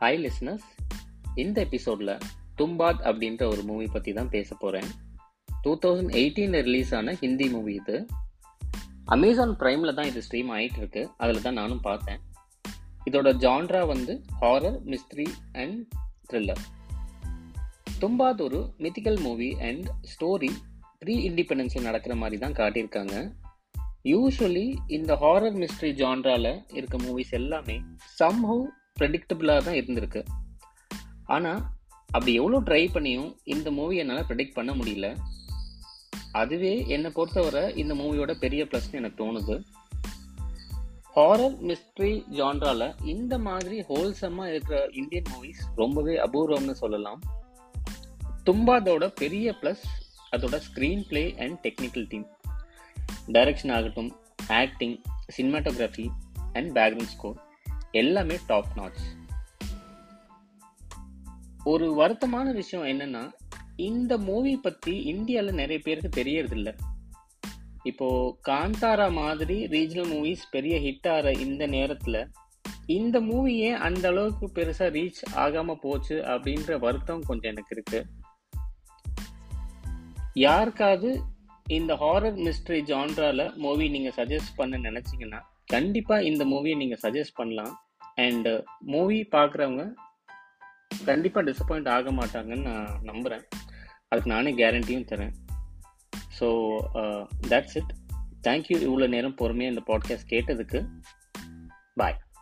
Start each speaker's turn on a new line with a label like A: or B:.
A: hi listeners இந்த எபிசோடில் தும்பாத் அப்படின்ற ஒரு மூவி பற்றி தான் பேச போகிறேன் டூ தௌசண்ட் எயிட்டீனில் ரிலீஸ் ஆன ஹிந்தி மூவி இது அமேசான் ப்ரைமில் தான் இது ஸ்ட்ரீம் ஆகிட்டு இருக்கு அதில் தான் நானும் பார்த்தேன் இதோட ஜான்ரா வந்து horror mystery and thriller Tumbbad ஒரு mythical movie and story pre இண்டிபெண்டன்ஸில் நடக்கிற மாதிரி தான் காட்டியிருக்காங்க யூஸ்வலி இந்த ஹாரர் மிஸ்ட்ரி ஜான்ரால இருக்க மூவிஸ் எல்லாமே சம்ஹவ் ப்ரெடிக்டபிளாக தான் இருந்திருக்கு ஆனால் அப்படி எவ்வளோ ட்ரை பண்ணியும் இந்த மூவி என்னால் ப்ரெடிக்ட் பண்ண முடியல அதுவே என்னை பொறுத்தவரை இந்த மூவியோட பெரிய ப்ளஸ்னு எனக்கு தோணுது ஹாரர் மிஸ்ட்ரி ஜான்ரால இந்த மாதிரி ஹோல்சமாக இருக்கிற இந்தியன் மூவிஸ் ரொம்பவே அபூர்வம்னு சொல்லலாம் தும்பாதோட பெரிய ப்ளஸ் அதோட screen play and technical team direction ஆகட்டும் acting cinematography and background score எல்லாமே டாப் நாட்ச் ஒரு வருத்தமான விஷயம் என்னன்னா இந்த மூவி பற்றி இந்தியாவில் நிறைய பேருக்கு தெரியறதில்ல இப்போ காந்தாரா மாதிரி ரீஜனல் மூவிஸ் பெரிய ஹிட் ஆகிற இந்த நேரத்தில் இந்த மூவியே அந்த அளவுக்கு பெருசாக ரீச் ஆகாமல் போச்சு அப்படின்ற வருத்தம் கொஞ்சம் எனக்கு இருக்கு யாருக்காவது இந்த ஹாரர் மிஸ்ட்ரி ஜான்ரால மூவி நீங்கள் சஜஸ்ட் பண்ண நினச்சிங்கன்னா கண்டிப்பாக இந்த மூவியை நீங்கள் சஜஸ்ட் பண்ணலாம் அண்ட் மூவி பார்க்குறவங்க கண்டிப்பாக டிசப்பாயிண்ட் ஆக மாட்டாங்கன்னு நான் நம்புகிறேன் அதுக்கு நானே கேரண்டியும் தரேன் ஸோ தட்ஸ் இட் தேங்க்யூ இவ்வளோ நேரம் பொறுமையாக இந்த பாட்காஸ்ட் கேட்டதுக்கு பாய்